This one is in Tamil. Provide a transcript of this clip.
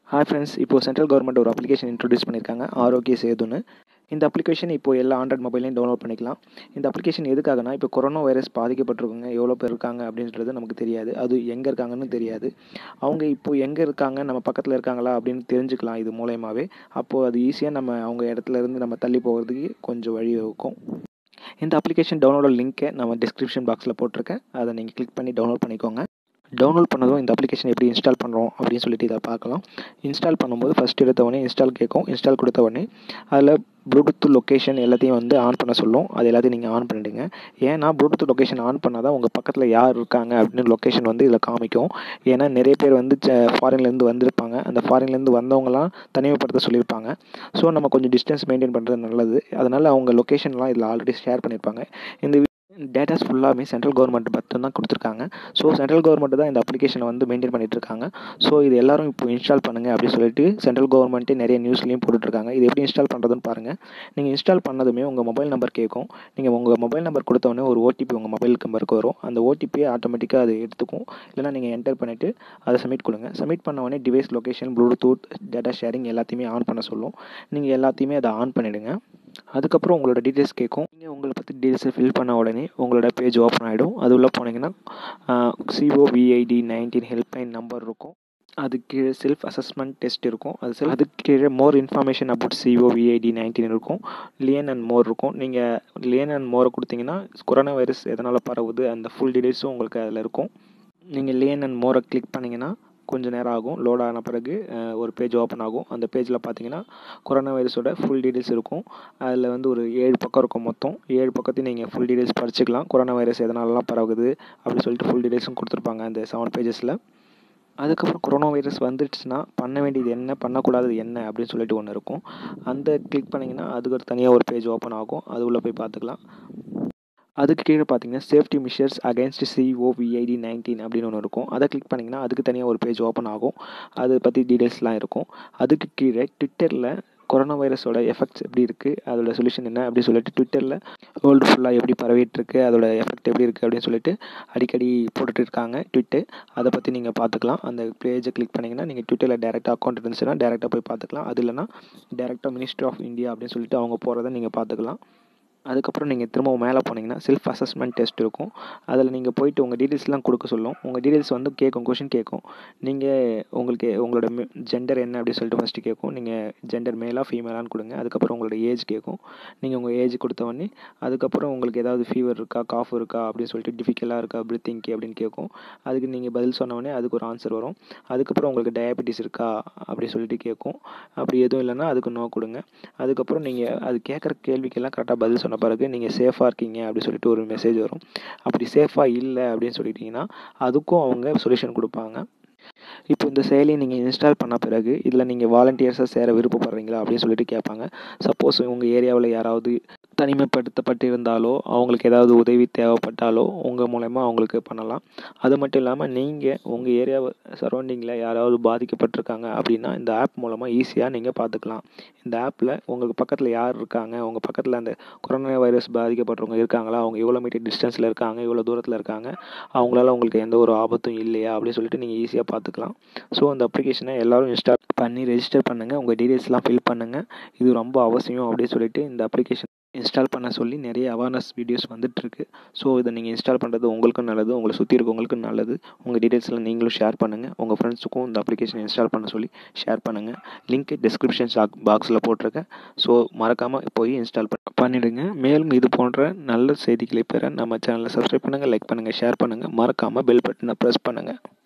ஹாய் ஃப்ரெண்ட்ஸ் இப்போ சென்ட்ரல் கவர்மெண்ட் ஒரு அப்ளிகேஷன் இன்ட்ரடியூஸ் பண்ணியிருக்காங்க ஆரோக்கிய சேதுன்னு இந்த அப்ளிகேஷன் இப்போ எல்லா ஆண்ட்ராய்ட் மொபைலையும் டவுன்லோட் பண்ணிக்கலாம் இந்த அப்ளிகேஷன் எதுக்காகனா இப்போ கொரோனா வைரஸ் பாதிக்கப்பட்டிருக்கவங்க எவ்வளோ பேர் இருக்காங்க அப்படின்றது நமக்கு தெரியாது அது எங்கே இருக்காங்கன்னு தெரியாது அவங்க இப்போ எங்கே இருக்காங்க நம்ம பக்கத்தில் இருக்காங்களா அப்படின்னு தெரிஞ்சுக்கலாம் இது மூலயமாவே அப்போது அது ஈஸியாக நம்ம அவங்க இடத்துல இருந்து நம்ம தள்ளி போகிறதுக்கு கொஞ்சம் வழி இருக்கும் இந்த அப்ளிகேஷன் டவுன்லோட் லிங்க்கை நம்ம டிஸ்கிரிப்ஷன் பாக்ஸில் போட்டிருக்கேன் அதை நீங்கள் கிளிக் பண்ணி டவுன்லோட் பண்ணிக்கோங்க டவுன்லோட் பண்ணதும் இந்த அப்ளிகேஷன் எப்படி இன்ஸ்டால் பண்ணுறோம் அப்படின்னு சொல்லிட்டு இதை பார்க்கலாம் இன்ஸ்டால் பண்ணும்போது ஃபஸ்ட் எடுத்த உடனே இன்ஸ்டால் கேட்கும் இன்ஸ்டால் கொடுத்த உடனே அதில் ப்ளூடூத் லொக்கேஷன் எல்லாத்தையும் வந்து ஆன் பண்ண சொல்லும் அது எல்லாத்தையும் நீங்கள் ஆன் பண்ணிவிடுங்க ஏன்னா ப்ளூடூத் லொக்கேஷன் ஆன் பண்ணால் தான் உங்கள் பக்கத்தில் யார் இருக்காங்க அப்படின்னு லொக்கேஷன் வந்து இதில் காமிக்கும் ஏன்னா நிறைய பேர் வந்து ஃபாரின்லேருந்து வந்திருப்பாங்க அந்த ஃபாரின்லேருந்து வந்தவங்களாம் தனிமைப்படுத்த சொல்லியிருப்பாங்க ஸோ நம்ம கொஞ்சம் டிஸ்டன்ஸ் மெயின்டைன் பண்ணுறது நல்லது அதனால் அவங்க லொக்கேஷன்லாம் இதில் ஆல்ரெடி ஷேர் பண்ணியிருப்பாங்க இந்த டேட்டாஸ் ஃபுல்லாமே சென்ட்ரல் கவர்மெண்ட் மட்டும் தான் கொடுத்துருக்காங்க ஸோ சென்ட்ரல் கவர்மெண்ட் தான் இந்த அப்ளிகேஷனை வந்து மெயின்டைன் பண்ணிட்டு இருக்காங்க ஸோ இது எல்லாரும் இப்போ இன்ஸ்டால் பண்ணுங்கள் அப்படின்னு சொல்லிட்டு சென்ட்ரல் கவர்மெண்ட்டே நிறைய நியூஸ்லேயும் போட்டுட்ருக்காங்க இது எப்படி இன்ஸ்டால் பண்ணுறதுன்னு பாருங்கள் நீங்கள் இன்ஸ்டால் பண்ணதுமே உங்கள் மொபைல் நம்பர் கேட்கும் நீங்கள் உங்கள் மொபைல் நம்பர் கொடுத்தோடனே ஒரு ஓடிபி உங்கள் மொபைல் நம்பருக்கு வரும் அந்த ஓடிபியை ஆட்டோமேட்டிக்காக அது எடுத்துக்கும் இல்லைனா நீங்கள் என்டர் பண்ணிவிட்டு அதை சப்மிட் கொடுங்க சப்மிட் பண்ண உடனே device location bluetooth data sharing எல்லாத்தையுமே ஆன் பண்ண சொல்லும் நீங்கள் எல்லாத்தையுமே அதை ஆன் பண்ணிவிடுங்க அதுக்கப்புறம் உங்களோட டீட்டெயில்ஸ் கேட்கும் நீங்கள் உங்களை பற்றி டீட்டெயில்ஸை ஃபில் பண்ண உடனே உங்களோட பேஜ் ஓப்பன் ஆகிடும் அது உள்ளே போனீங்கன்னா சிஓவிஐடி நைன்டீன் ஹெல்ப்லைன் நம்பர் இருக்கும் அதுக்கு கீழே செல்ஃப் அசஸ்மெண்ட் டெஸ்ட் இருக்கும் அது செல்ஃப் அதுக்கு கீழே more information about COVID nineteen இருக்கும் லியன் அண்ட் மோர் இருக்கும் நீங்கள் லியன் அண்ட் மோரை கொடுத்தீங்கன்னா கொரோனா வைரஸ் எதனால் பரவுது அந்த ஃபுல் டீட்டெயில்ஸும் உங்களுக்கு அதில் இருக்கும் நீங்கள் லியன் அண்ட் மோரை கிளிக் பண்ணிங்கன்னா கொஞ்சம் நேரம் ஆகும் லோட் ஆன பிறகு ஒரு பேஜ் ஓப்பன் ஆகும் அந்த பேஜில் பார்த்தீங்கன்னா கொரோனா வைரஸோட ஃபுல் டீட்டெயில்ஸ் இருக்கும் அதில் வந்து ஒரு ஏழு பக்கம் இருக்கும் மொத்தம் ஏழு பக்கத்தையும் நீங்கள் ஃபுல் டீட்டெயில்ஸ் படிச்சுக்கலாம் கொரோனா வைரஸ் எதனாலலாம் பரவுது அப்படின்னு சொல்லிட்டு ஃபுல் டீட்டெயில்ஸும் கொடுத்துருப்பாங்க அந்த செவன் பேஜஸில் அதுக்கப்புறம் கொரோனா வைரஸ் வந்துடுச்சுன்னா பண்ண வேண்டியது என்ன பண்ணக்கூடாதது என்ன அப்படின்னு சொல்லிட்டு ஒன்று இருக்கும் அந்த கிளிக் பண்ணிங்கன்னா அதுக்கு ஒரு தனியாக ஒரு பேஜ் ஓப்பன் ஆகும் அது உள்ளே போய் பார்த்துக்கலாம் அதுக்கு கீழே பார்த்தீங்கன்னா safety measures against COVID nineteen அப்படின்னு ஒன்று இருக்கும் அதை கிளிக் பண்ணிங்கன்னா அதுக்கு தனியாக ஒரு பேஜ் ஓப்பன் ஆகும் அதை பற்றி டீட்டெயில்ஸ்லாம் இருக்கும் அதுக்கு கீழே ட்விட்டரில் கொரோனா வைரஸோட எஃபெக்ட்ஸ் எப்படி இருக்குது அதோட சொல்யூஷன் என்ன அப்படின்னு சொல்லிட்டு ட்விட்டரில் வேர்ல்டு ஃபுல்லாக எப்படி பரவிட்டு இருக்குது அதோட எஃபெக்ட் எப்படி இருக்குது அப்படின்னு சொல்லிட்டு அடிக்கடி போட்டுட்டு இருக்காங்க ட்விட்டு அதை பற்றி நீங்கள் பார்த்துக்கலாம் அந்த பேஜை கிளிக் பண்ணிங்கன்னா நீங்கள் ட்விட்டரில் டேரெக்டாக அக்கௌண்ட் இருந்துச்சுன்னா டேரெக்டாக போய் பார்த்துக்கலாம் அது இல்லைனா டேரெக்டாக மினிஸ்ட்ரி ஆஃப் இந்தியா அப்படின்னு சொல்லிட்டு அவங்க போகிறத நீங்கள் பார்த்துக்கலாம் அதுக்கப்புறம் நீங்கள் திரும்பவும் மேலே போனீங்கன்னா செல்ஃப் அசஸ்மெண்ட் டெஸ்ட் இருக்கும் அதில் நீங்கள் போயிட்டு உங்கள் டீட்டெயில்ஸ்லாம் கொடுக்க சொல்லும் உங்கள் டீட்டெயில்ஸ் வந்து கேட்கும் கொஷின் கேட்கும் நீங்கள் உங்களுக்கு உங்களோட ஜெண்டர் என்ன அப்படின்னு சொல்லிட்டு ஃபஸ்ட்டு கேட்கும் நீங்கள் ஜெண்டர் மேலாக ஃபீமேலான்னு கொடுங்க அதுக்கப்புறம் உங்களோட ஏஜ் கேட்கும் நீங்கள் உங்கள் ஏஜ் கொடுத்த உடனே அதுக்கப்புறம் உங்களுக்கு ஏதாவது ஃபீவர் இருக்கா காஃப் இருக்கா அப்படின்னு சொல்லிட்டு டிஃபிகல்ட்டாக இருக்கா ப்ரீத்திங்க்கு அப்படின்னு கேட்கும் அதுக்கு நீங்கள் பதில் சொன்ன உடனே அதுக்கு ஒரு ஆன்சர் வரும் அதுக்கப்புறம் உங்களுக்கு டயபெட்டிஸ் இருக்கா அப்படி சொல்லிட்டு கேட்கும் அப்படி எதுவும் இல்லைன்னா அதுக்கு நோ கொடுங்க அதுக்கப்புறம் நீங்கள் அது கேட்குற கேள்விக்கெல்லாம் கரெக்டாக பதில் சொன்ன பிறகு நீங்கள் சேஃபாக இருக்கீங்க அப்படின்னு சொல்லிட்டு ஒரு மெசேஜ் வரும் அப்படி சேஃபாக இல்லை அப்படின்னு சொல்லிட்டிங்கன்னா அதுக்கும் அவங்க சொல்யூஷன் கொடுப்பாங்க இப்போ இந்த செயலியை நீங்கள் இன்ஸ்டால் பண்ண பிறகு இதில் நீங்கள் வாலண்டியர்ஸாக சேர விருப்பப்படுறீங்களா அப்படின்னு சொல்லிட்டு கேட்பாங்க சப்போஸ் உங்கள் ஏரியாவில் யாராவது தனிமைப்படுத்தப்பட்டு இருந்தாலோ அவங்களுக்கு ஏதாவது உதவி தேவைப்பட்டாலோ உங்கள் மூலயமா அவங்களுக்கு பண்ணலாம் அது மட்டும் இல்லாமல் நீங்கள் உங்கள் ஏரியா சரௌண்டிங்கில் யாராவது பாதிக்கப்பட்டிருக்காங்க அப்படின்னா இந்த ஆப் மூலமாக ஈஸியாக நீங்கள் பார்த்துக்கலாம் இந்த ஆப்பில் உங்களுக்கு பக்கத்தில் யார் இருக்காங்க உங்கள் பக்கத்தில் அந்த கொரோனா வைரஸ் பாதிக்கப்பட்டவங்க இருக்காங்களா அவங்க எவ்வளோ மீட்டர் டிஸ்டன்ஸில் இருக்காங்க எவ்வளோ தூரத்தில் இருக்காங்க அவங்களால உங்களுக்கு எந்த ஒரு ஆபத்தும் இல்லையா அப்படின்னு சொல்லிட்டு நீங்கள் ஈஸியாக பார்த்துக்கலாம் ஸோ அந்த அப்ளிகேஷனை எல்லோரும் இன்ஸ்டால் பண்ணி ரெஜிஸ்டர் பண்ணுங்கள் உங்கள் டீட்டெயில்ஸ்லாம் ஃபில் பண்ணுங்கள் இது ரொம்ப அவசியம் அப்படின்னு சொல்லிட்டு இந்த அப்ளிகேஷன் இன்ஸ்டால் பண்ண சொல்லி நிறைய அவேர்னஸ் வீடியோஸ் வந்துட்டுருக்கு ஸோ இதை நீங்கள் இன்ஸ்டால் பண்ணுறது உங்களுக்கும் நல்லது உங்களை சுற்றி இருக்கவங்களுக்கும் நல்லது உங்கள் டீட்டெயில்ஸில் நீங்களும் ஷேர் பண்ணுங்கள் உங்கள் ஃப்ரெண்ட்ஸுக்கும் இந்த அப்ளிகேஷன் இன்ஸ்டால் பண்ண சொல்லி ஷேர் பண்ணுங்கள் லிங்க் டிஸ்கிரிப்ஷன் பாக்ஸில் போட்டிருக்கேன் ஸோ மறக்காமல் போய் இன்ஸ்டால் பண்ணிவிடுங்க மேலும் இது போன்ற நல்ல செய்திகளை பெற நம்ம சேனலை சப்ஸ்கிரைப் பண்ணுங்கள் லைக் பண்ணுங்கள் ஷேர் பண்ணுங்கள் மறக்காமல் பெல் பட்டனை ப்ரெஸ் பண்ணுங்கள்